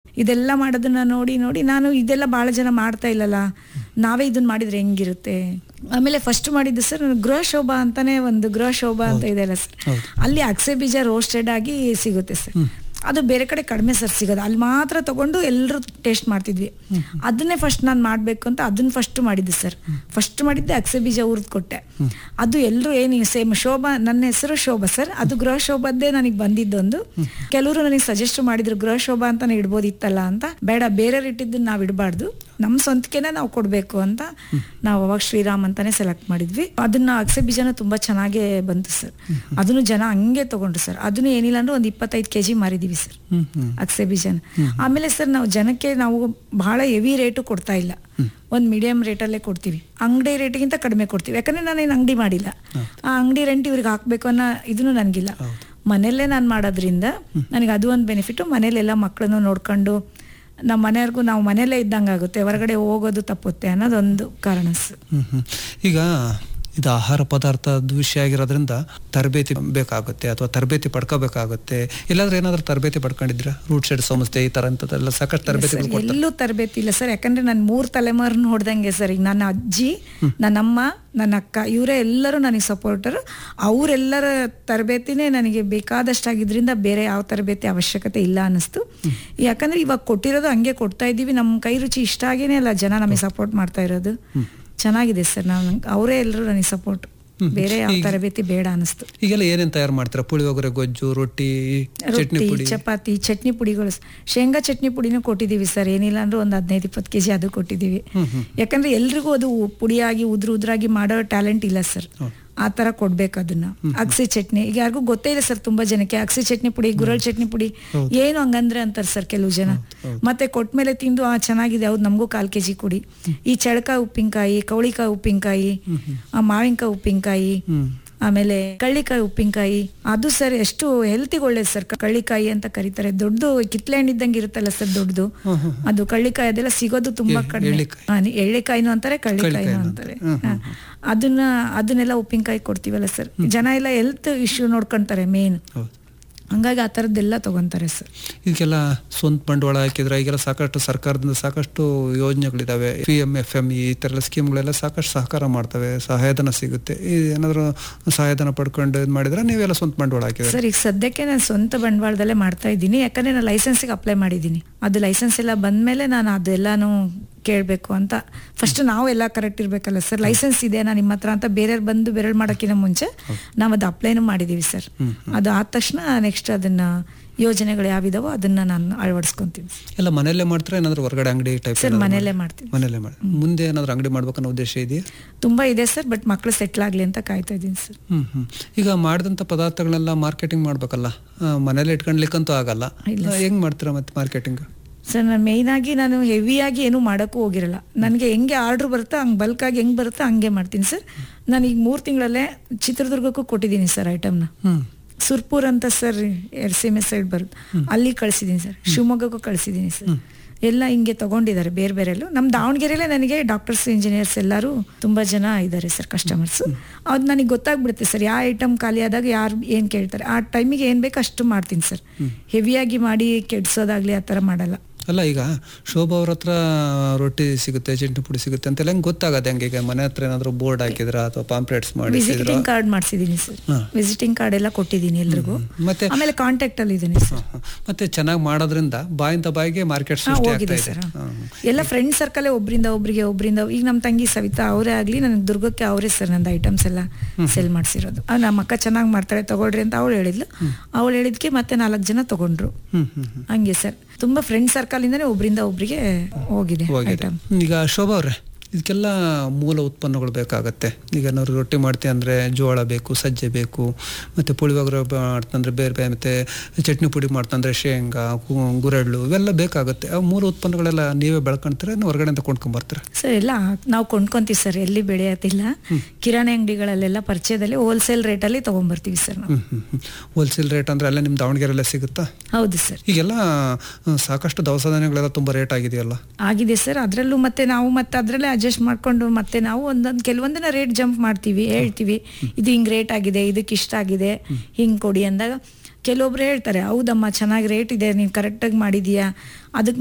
ಇದೆಲ್ಲ ಮಾಡೋದನ್ನ ನೋಡಿ ನೋಡಿ ನಾನು ಇದೆಲ್ಲ ಭಾಳ ಜನ ಮಾಡ್ತಾ ಇಲ್ಲಲ್ಲ ನಾವೇ ಇದನ್ನ ಮಾಡಿದ್ರೆ ಹೆಂಗಿರುತ್ತೆ ಆಮೇಲೆ ಫಸ್ಟ್ ಮಾಡಿದ್ದು ಸರ್ ಗೃಹ ಶೋಭಾ ಅಂತಾನೆ ಒಂದು ಗೃಹ ಶೋಭಾ ಅಂತ ಇದೆ ಅಲ್ಲ ಸರ್ ಅಲ್ಲಿ ಅಕ್ಸೆ ಬೀಜ ರೋಸ್ಟೆಡ್ ಆಗಿ ಸಿಗುತ್ತೆ ಸರ್ ಅದು ಬೇರೆ ಕಡೆ ಕಡಿಮೆ ಸರ್ ಸಿಗೋದು ಅಲ್ಲಿ ಮಾತ್ರ ತಗೊಂಡು ಎಲ್ಲರೂ ಟೇಸ್ಟ್ ಮಾಡ್ತಿದ್ವಿ ಅದನ್ನೇ ಫಸ್ಟ್ ನಾನು ಮಾಡಬೇಕು ಅಂತ ಅದನ್ನ ಫಸ್ಟ್ ಮಾಡಿದ್ದೆ ಸರ್ ಫಸ್ಟ್ ಮಾಡಿದ್ದೆ ಅಕ್ಸೆ ಬೀಜ ಹುರಿದು ಕೊಟ್ಟೆ ಅದು ಎಲ್ಲರೂ ಏನು ಸೇಮ್ ಶೋಭಾ ನನ್ನ ಹೆಸರು ಶೋಭಾ ಸರ್ ಅದು ಗೃಹ ಶೋಭದ್ದೇ ನನಗೆ ಬಂದಿದ್ದೊಂದು ಕೆಲವರು ನನಗೆ ಸಜೆಸ್ಟ್ ಮಾಡಿದ್ರು ಗೃಹ ಶೋಭಾ ಅಂತಾನೆ ಇಡ್ಬೋದಿತ್ತಲ್ಲ ಅಂತ ಬೇಡ ಬೇರೆ ಇಟ್ಟಿದ್ದನ್ನ ನಾವು ಇಡಬಾರ್ದು ನಮ್ಮ ಸ್ವಂತಕ್ಕೆನೆ ನಾವು ಕೊಡಬೇಕು ಅಂತ ನಾವು ಅವಾಗ ಶ್ರೀರಾಮ್ ಅಂತಾನೆ ಸೆಲೆಕ್ಟ್ ಮಾಡಿದ್ವಿ ಅದನ್ನ ಅಕ್ಸೆ ಬೀಜನ ತುಂಬಾ ಚೆನ್ನಾಗೇ ಬಂತು ಸರ್ ಅದನ್ನು ಜನ ಹಂಗೆ ತಗೊಂಡ್ರು ಸರ್ ಅದನ್ನು ಏನಿಲ್ಲ ಅಂದ್ರೆ ಒಂದು ಇಪ್ಪತ್ತೈದು ಕೆಜಿ ಮಾರಿದೀವಿ ಸರ್ ಹ್ಮ್ ಹ್ಮ್ ಅಕ್ಸೆ ಬೀಜನ ಆಮೇಲೆ ಸರ್ ನಾವು ಜನಕ್ಕೆ ನಾವು ಬಹಳ ಹೆವಿ ರೇಟು ಕೊಡ್ತಾ ಇಲ್ಲ ಒಂದು ಮೀಡಿಯಂ ರೇಟಲ್ಲೇ ಕೊಡ್ತೀವಿ ಅಂಗಡಿ ರೇಟಿಗಿಂತ ಕಡಿಮೆ ಕೊಡ್ತೀವಿ ಯಾಕಂದ್ರೆ ನಾನೇನು ಅಂಗಡಿ ಮಾಡಿಲ್ಲ ಆ ಅಂಗಡಿ ರೆಂಟ್ ಇವ್ರಿಗೆ ಹಾಕ್ಬೇಕು ಅನ್ನೋ ಇದನ್ನು ನನಗಿಲ್ಲ ಮನೆಯಲ್ಲೇ ನಾನು ಮಾಡೋದ್ರಿಂದ ನನಗೆ ಅದು ಒಂದು ಬೆನಿಫಿಟ್ ಮನೇಲೆಲ್ಲ ಮಕ್ಕಳನ್ನು ನೋಡ್ಕೊಂಡು ನಮ್ಮ ಮನೆಯವ್ರಿಗೂ ನಾವು ಮನೆಯಲ್ಲೇ ಇದ್ದಂಗೆ ಆಗುತ್ತೆ ಹೊರಗಡೆ ಹೋಗೋದು ತಪ್ಪುತ್ತೆ ಅನ್ನೋದೊಂದು ಕಾರಣ ಸರ್ ಹ್ಮ್ ಹ್ಮ್. ಈಗ ಇದು ಆಹಾರ ಪದಾರ್ಥದ ವಿಷಯ ಆಗಿರೋದ್ರಿಂದ ತರಬೇತಿ ಬೇಕಾಗುತ್ತೆ ಅಥವಾ ತರಬೇತಿ ಪಡ್ಕೋಬೇಕಾಗುತ್ತೆ ಇಲ್ಲಾಂದ್ರೆ ಏನಾದ್ರೂ ತರಬೇತಿ ಪಡ್ಕೊಂಡಿದ್ರ ರೂಟ್ ಸೈಡ್ ಸಂಸ್ಥೆ ಈ ತರ ಅಂತದೆಲ್ಲ ಸಾಕಷ್ಟು ತರಬೇತಿಗಳು ಕೊಡ್ತಾರೆ ಎಲ್ಲೂ ತರಬೇತಿ ಇಲ್ಲ ಸರ್ ಯಾಕಂದ್ರೆ ನಾನು ಮೂರ್ ತಲೆಮಾರನ್ನ ಹೊಡ್ದಂಗೆ ಸರ್ ಈಗ ನನ್ನ ಅಜ್ಜಿ ನನ್ನಮ್ಮ ನನ್ನ ಅಕ್ಕ ಇವರೇ ಎಲ್ಲರೂ ನನಗೆ ಸಪೋರ್ಟರ್ ಅವರೆಲ್ಲರ ತರಬೇತಿನೇ ನನಗೆ ಬೇಕಾದಷ್ಟಾಗಿದ್ರಿಂದ ಬೇರೆ ಯಾವ ತರಬೇತಿ ಅವಶ್ಯಕತೆ ಇಲ್ಲ ಅನ್ನಿಸ್ತು ಯಾಕಂದ್ರೆ ಇವಾಗ ಕೊಟ್ಟಿರೋದು ಹಂಗೆ ಕೊಡ್ತಾ ಇದ್ದೀವಿ ನಮ್ಮ ಕೈ ರುಚಿ ಇಷ್ಟ ಆಗೇನೆ ಅಲ್ಲ ಜನ ನಮಗೆ ಸಪೋರ್ಟ್ ಮಾಡ್ತಾ ಇರೋದು ಚೆನ್ನಾಗಿದೆ ಸರ್ ನಾವು ಅವರೇ ಎಲ್ಲರೂ ನನಗೆ ಸಪೋರ್ಟ್ ಬೇರೆ ಯಾವ ತರಬೇತಿ ಬೇಡ ಅನ್ನಿಸ್ತು ಈಗೆಲ್ಲ ಏನೇನ್ ತಯಾರು ಮಾಡ್ತೀರಾ ಪುಳಿಯೋಗರೆ ಗೊಜ್ಜು ರೊಟ್ಟಿ ಚಟ್ನಿ ರೊಟ್ಟಿ ಪುಡಿ ಚಪಾತಿ ಚಟ್ನಿ ಪುಡಿಗಳು ಸ- ಶೇಂಗಾ ಚಟ್ನಿ ಪುಡಿನೂ ಕೊಟ್ಟಿದ್ದೀವಿ ಸರ್ ಏನಿಲ್ಲ ಅಂದ್ರೆ ಒಂದು ಹದಿನೈದು ಇಪ್ಪತ್ತು ಕೆಜಿ ಅದು ಕೊಟ್ಟಿದ್ದೀವಿ ಯಾಕಂದ್ರೆ ಎಲ್ರಿಗೂ ಅದು ಪುಡಿಯಾಗಿ ಉದ್ರ ಉದ್ರಾಗಿ ಮಾಡೋ ಟ್ಯಾಲೆಂಟ್ ಇಲ್ಲ ಸರ್ ಆ ತರ ಕೊಡ್ಬೇಕು ಅದನ್ನ ಅಕ್ಸಿ ಚಟ್ನಿ ಈಗ ಯಾರಿಗೂ ಗೊತ್ತೇ ಇಲ್ಲ ಸರ್ ತುಂಬಾ ಜನಕ್ಕೆ ಅಕ್ಸಿ ಚಟ್ನಿ ಪುಡಿ ಗುರಳ್ ಚಟ್ನಿ ಪುಡಿ ಏನು ಹಂಗಂದ್ರೆ ಅಂತಾರೆ ಸರ್ ಕೆಲವು ಜನ ಮತ್ತೆ ಕೊಟ್ಮೇಲೆ ತಿಂದು ಆ ಚೆನ್ನಾಗಿದೆ ಹೌದು ನಮಗೂ ಕಾಲ್ ಕೆಜಿ ಕೊಡಿ ಈ ಚಳಕಾಯಿ ಉಪ್ಪಿನಕಾಯಿ ಕವಳಿಕಾಯಿ ಉಪ್ಪಿನಕಾಯಿ ಆ ಮಾವಿನಕಾಯಿ ಉಪ್ಪಿನಕಾಯಿ ಆಮೇಲೆ ಕಳ್ಳಿಕಾಯಿ ಉಪ್ಪಿನಕಾಯಿ ಅದು ಸರ್ ಎಷ್ಟು ಹೆಲ್ತಿಗೆ ಒಳ್ಳೇದು ಸರ್ ಕಳ್ಳಿಕಾಯಿ ಅಂತ ಕರೀತಾರೆ ದೊಡ್ಡದು ಕಿತ್ಲೆ ಹಣ್ಣು ಇದ್ದಂಗೆ ಇರುತ್ತಲ್ಲ ಸರ್ ದೊಡ್ಡದು ಅದು ಕಳ್ಳಿಕಾಯಿ ಅದೆಲ್ಲ ಸಿಗೋದು ತುಂಬಾ ಕಡಿಮೆ ಎಳ್ಳಿಕಾಯಿ. ಹಾ, ನಿ- ಎಳ್ಳಿಕಾಯಿನೂ ಅಂತಾರೆ ಕಳ್ಳಿಕಾಯಿನೂ ಕಳ್ಳಿಕಾಯಿನೂ ಅಂತಾರೆ ಹಾ. ಅದನ್ನ ಅದನ್ನೆಲ್ಲ ಉಪ್ಪಿನಕಾಯಿ ಕೊಡ್ತೀವಲ್ಲ ಸರ್ ಜನ ಎಲ್ಲ ಹೆಲ್ತ್ ಇಶ್ಯೂ ನೋಡ್ಕೊಂತಾರೆ ಮೇನ್ ಹೌದು ಹಂಗಾಗಿ ಆ ಥರದ್ದೆಲ್ಲ ತಗೊಂತಾರೆ ಸರ್ ಇದಕ್ಕೆಲ್ಲ ಸ್ವಂತ ಬಂಡವಾಳ ಹಾಕಿದ್ರೆ ಈಗೆಲ್ಲ ಸಾಕಷ್ಟು ಸರ್ಕಾರದಿಂದ ಸಾಕಷ್ಟು ಯೋಜನೆಗಳಿದಾವೆ ಪಿ ಎಂ ಎಫ್ ಎಂ ಈ ಥರ ಎಲ್ಲ ಸ್ಕೀಮ್ಗಳೆಲ್ಲ ಸಾಕಷ್ಟು ಸಹಕಾರ ಮಾಡ್ತವೆ ಸಹಾಯಧನ ಸಿಗುತ್ತೆ ಈ ಏನಾದರೂ ಸಹಾಯಧನ ಪಡ್ಕೊಂಡು ಇದು ಮಾಡಿದ್ರೆ ನೀವೆಲ್ಲ ಸ್ವಂತ ಬಂಡವಾಳ ಹಾಕಿದ್ರೆ ಸರ್ ಈಗ ಸದ್ಯಕ್ಕೆ ನಾನು ಸ್ವಂತ ಬಂಡವಾಳದಲ್ಲೇ ಮಾಡ್ತಾ ಇದ್ದೀನಿ ಯಾಕಂದ್ರೆ ನಾನು ಲೈಸೆನ್ಸಿಗೆ ಅಪ್ಲೈ ಮಾಡಿದ್ದೀನಿ ಅದು ಲೈಸೆನ್ಸ್ ಎಲ್ಲ ಬಂದ್ಮೇಲೆ ನಾನು ಅದೆಲ್ಲಾನು ಕೇಳಬೇಕು ಅಂತ ಫಸ್ಟ್ ನಾವು ಎಲ್ಲ ಕರೆಕ್ಟ್ ಇರ್ಬೇಕಲ್ಲ ಸರ್ ಲೈಸೆನ್ಸ್ ಇದೆ ನಾನು ನಿಮ್ಮ ಹತ್ರ ಅಂತ ಬೇರೆಯವ್ರು ಬಂದು ಬೆರಳು ಮಾಡೋಕ್ಕಿಂತ ಮುಂಚೆ ನಾವು ಅದು ಅಪ್ಲೈನು ಮಾಡಿದ್ದೀವಿ ಸರ್ ಅದು ಆದ ತಕ್ಷಣ ನೆಕ್ಸ್ಟ್ ಅದನ್ನ ಯೋಜನೆಗಳು ಯಾವಿದಾವೋ ಅದನ್ನ ನಾನು ಅಳವಡಿಸ್ಕೊಂತೀನಿ ಎಲ್ಲ ಮನೆಯಲ್ಲೇ ಮಾಡ್ತಾರೆ ಏನಾದರೂ ಹೊರಗಡೆ ಅಂಗಡಿ ಟೈಪ್ ಸರ್ ಮನೆಯಲ್ಲೇ ಮಾಡ್ತೀನಿ ಮನೆಯಲ್ಲೇ ಮಾಡಿ ಮುಂದೆ ಏನಾದರೂ ಅಂಗಡಿ ಮಾಡ್ಬೇಕನ್ನೋ ಉದ್ದೇಶ ಇದೆಯಾ ತುಂಬಾ ಇದೆ ಸರ್ ಬಟ್ ಮಕ್ಕಳು ಸೆಟ್ಲ್ ಆಗಲಿ ಅಂತ ಕಾಯ್ತಾ ಇದ್ದೀನಿ ಸರ್ ಹ್ಮ್ ಹ್ಮ್ ಈಗ ಮಾಡಿದಂಥ ಪದಾರ್ಥಗಳನ್ನೆಲ್ಲ ಮಾರ್ಕೆಟಿಂಗ್ ಮಾಡ್ಬೇಕಲ್ಲ ಆ, ಮನೇಲಿ ಇಟ್ಕೊಂಡ್ಲಿಕ್ಕಂತೂ ಆಗಲ್ಲ ಹೆಂಗ್ ಮಾಡ್ತೀರಾ ಮತ್ತೆ ಮಾರ್ಕೆಟಿಂಗ್ ಸರ್ ನಾನು ಮೇಯ್ನ್ ಆಗಿ ನಾನು ಹೆವಿಯಾಗಿ ಏನು ಮಾಡೋಕ್ಕೂ ಹೋಗಿರಲ್ಲ ನನಗೆ ಹೆಂಗೆ ಆರ್ಡ್ರ್ ಬರುತ್ತೋ ಹಂಗೆ ಬಲ್ಕಾಗಿ ಹೆಂಗೆ ಬರುತ್ತೋ ಹಂಗೆ ಮಾಡ್ತೀನಿ ಸರ್ ನಾನು ಈಗ ಮೂರು ತಿಂಗಳಲ್ಲೇ ಚಿತ್ರದುರ್ಗಕ್ಕೂ ಕೊಟ್ಟಿದ್ದೀನಿ ಸರ್ ಐಟಮ್ನ ಹ್ಮ್ ಸುರ್ಪುರ್ ಅಂತ ಸರ್ ಎರ್ಸಿಮೆ ಸೈಡ್ ಬರುತ್ತೆ ಅಲ್ಲಿ ಕಳಿಸಿದ್ದೀನಿ ಸರ್ ಶಿವಮೊಗ್ಗಕ್ಕೂ ಕಳಿಸಿದ್ದೀನಿ ಸರ್ ಎಲ್ಲ ಹಿಂಗೆ ತಗೊಂಡಿದ್ದಾರೆ ಬೇರೆ ಬೇರೆಲ್ಲೂ ನಮ್ಮ ದಾವಣಗೆರೆಯಲ್ಲೇ ನನಗೆ ಡಾಕ್ಟರ್ಸ್ ಇಂಜಿನಿಯರ್ಸ್ ಎಲ್ಲರೂ ತುಂಬಾ ಜನ ಇದ್ದಾರೆ ಸರ್ ಕಸ್ಟಮರ್ಸ್ ಅದು ನನಗೆ ಗೊತ್ತಾಗ್ಬಿಡುತ್ತೆ ಸರ್ ಯಾವ ಐಟಮ್ ಖಾಲಿ ಆದಾಗ ಯಾರು ಏನು ಕೇಳ್ತಾರೆ ಆ ಟೈಮಿಗೆ ಏನು ಬೇಕು ಅಷ್ಟು ಮಾಡ್ತೀನಿ ಸರ್ ಹೆವಿಯಾಗಿ ಮಾಡಿ ಕೆಡ್ಸೋದಾಗ್ಲಿ ಆ ಥರ ಮಾಡಲ್ಲ ಅಲ್ಲ ಈಗ ಶೋಭಾ ಅವ್ರ ಹತ್ರ ರೊಟ್ಟಿ ಸಿಗುತ್ತೆ ಚಟ್ನಿ ಪುಡಿ ಸಿಗುತ್ತೆ ಅಂತೆಲ್ಲ ಹೆಂಗ್ ಗೊತ್ತಾಗತ್ತೆ ಹೆಂಗೆ ಈಗ ಮನೆ ಹತ್ರ ಏನಾದ್ರು ಬೋರ್ಡ್ ಹಾಕಿದ್ರ ಅಥವಾ ಪಾಂಪ್ಲೆಟ್ಸ್ ಮಾಡಿಸಿದ್ರ ವಿಸಿಟಿಂಗ್ ಕಾರ್ಡ್ ಮಾಡಿಸಿದ್ದೀನಿ ಸರ್ ಹಾ. ವಿಸಿಟಿಂಗ್ ಕಾರ್ಡ್ ಎಲ್ಲ ಕೊಟ್ಟಿದ್ದೀನಿ ಎಲ್ರಿಗೂ ಮತ್ತೆ ಆಮೇಲೆ ಕಾಂಟ್ಯಾಕ್ಟ್ ಅಲ್ಲಿ ಇದ್ದೀನಿ ಸರ್ ಮತ್ತೆ ಚೆನ್ನಾಗಿ ಮಾಡೋದ್ರಿಂದ ಬಾಯಿಂದ ಬಾಯಿಗೆ ಮಾರ್ಕೆಟ್ ಹಾ, ಸೃಷ್ಟಿ ಆಗ್ತಾ ಹೋಗಿದೆ ಇದೆ ಸರ್ ಹಾ, ಹಾ. ಎಲ್ಲ ಫ್ರೆಂಡ್ ಸರ್ಕಲ್ ಒಬ್ರಿಂದ ಒಬ್ರಿಗೆ ಒಬ್ರಿಂದ ಈಗ ನಮ್ಮ ತಂಗಿ ಸವಿತಾ ಅವರೇ ಆಗ್ಲಿ ನನಗೆ ದುರ್ಗಕ್ಕೆ ಅವರೇ ಸರ್ ನಂದು ಐಟಮ್ಸ್ ಎಲ್ಲ ಸೆಲ್ ಮಾಡಿಸಿರೋದು ನಮ್ಮ ಅಕ್ಕ ಚೆನ್ನಾಗಿ ಮಾಡ್ತಾಳೆ ತಗೊಳ್ರಿ ಅಂತ ಅವಳು ಹೇಳಿದ್ಲು ಅವಳು ಹೇಳಿದ್ಕೆ ಮತ್ತೆ ನಾಲ್ಕು ಜನ ತಗೊಂಡ್ರು ಹ್ಮ್ ಹ್ಮ್ ಹ್ಮ್ ಹಂಗೆ ಸರ್ ತುಂಬಾ ಫ್ರೆಂಡ್ ಸರ್ಕಲ್ ಇಂದಾನೆ ಒಬ್ರಿಂದ ಒಬ್ರಿಗೆ ಹೋಗಿದೆ ಹೋಗಿದೆ ಐಟಮ್ ಈಗ ಶೋಭಾ ಅವ್ರೆ ಇದಕ್ಕೆಲ್ಲ ಮೂಲ ಉತ್ಪನ್ನಗಳು ಬೇಕಾಗತ್ತೆ ಈಗ ನಾವು ರೊಟ್ಟಿ ಮಾಡ್ತೀವಿ ಅಂದರೆ ಜೋಳ ಬೇಕು ಸಜ್ಜೆ ಬೇಕು ಮತ್ತು ಪುಳಿಯೋಗರೆ ಮಾಡ್ತಂದ್ರೆ ಬೇರೆ ಬೇರೆ ಮತ್ತು ಚಟ್ನಿ ಪುಡಿ ಮಾಡ್ತಂದ್ರೆ ಶೇಂಗಾ ಕು- ಗುರೆಳ್ಳು ಇವೆಲ್ಲ ಬೇಕಾಗುತ್ತೆ ಆ ಮೂಲ ಉತ್ಪನ್ನಗಳೆಲ್ಲ ನೀವೇ ಬೆಳ್ಕೊಂತೀರ ಇನ್ನು ಹೊರಗಡೆಯಿಂದ ಕೊಂಡ್ಕೊಂಬರ್ತೀರ ಸರ್ ಎಲ್ಲ ನಾವು ಕೊಂಡ್ಕೊಂತೀವಿ ಸರ್ ಎಲ್ಲಿ ಬೆಳೆಯೋದಿಲ್ಲ ಕಿರಾಣಿ ಅಂಗಡಿಗಳಲ್ಲೆಲ್ಲ ಪರಿಚಯದಲ್ಲಿ ಹೋಲ್ಸೇಲ್ ರೇಟಲ್ಲಿ ತಗೊಂಡ್ಬರ್ತೀವಿ ಸರ್ ನಾವು ಹ್ಮ್ ಹ್ಮ್ ಹ್ಮ್ ಹೋಲ್ಸೇಲ್ ರೇಟ್ ಅಂದರೆ ಅಲ್ಲೇ ನಿಮ್ಮ ದಾವಣಗೆರೆಲ್ಲೇ ಸಿಗುತ್ತಾ ಹೌದು ಸರ್ ಈಗೆಲ್ಲ ಆ, ಸಾಕಷ್ಟು ದವಸ ಧಾನ್ಯಗಳೆಲ್ಲ ತುಂಬ ರೇಟ್ ಆಗಿದೆಯಲ್ಲ ಆಗಿದೆ ಸರ್ ಅದರಲ್ಲೂ ಮತ್ತೆ ನಾವು ಮತ್ತೆ ಅದರಲ್ಲೇ ಅಡ್ಜಸ್ಟ್ ಮಾಡ್ಕೊಂಡು ಮತ್ತೆ ನಾವು ಒಂದೊಂದು ಕೆಲವೊಂದನ್ನ ರೇಟ್ ಜಂಪ್ ಮಾಡ್ತೀವಿ ಹೇಳ್ತೀವಿ ಇದು ಹಿಂಗ್ ರೇಟ್ ಆಗಿದೆ ಇದಕ್ಕೆ ಇಷ್ಟ ಆಗಿದೆ ಹಿಂಗ್ ಕೊಡಿ ಅಂದಾಗ ಕೆಲವೊಬ್ರು ಹೇಳ್ತಾರೆ ಹೌದಮ್ಮ ಚೆನ್ನಾಗಿ ರೇಟ್ ಇದೆ ನೀನು ಕರೆಕ್ಟಾಗಿ ಮಾಡಿದೀಯಾ ಅದಕ್ಕೆ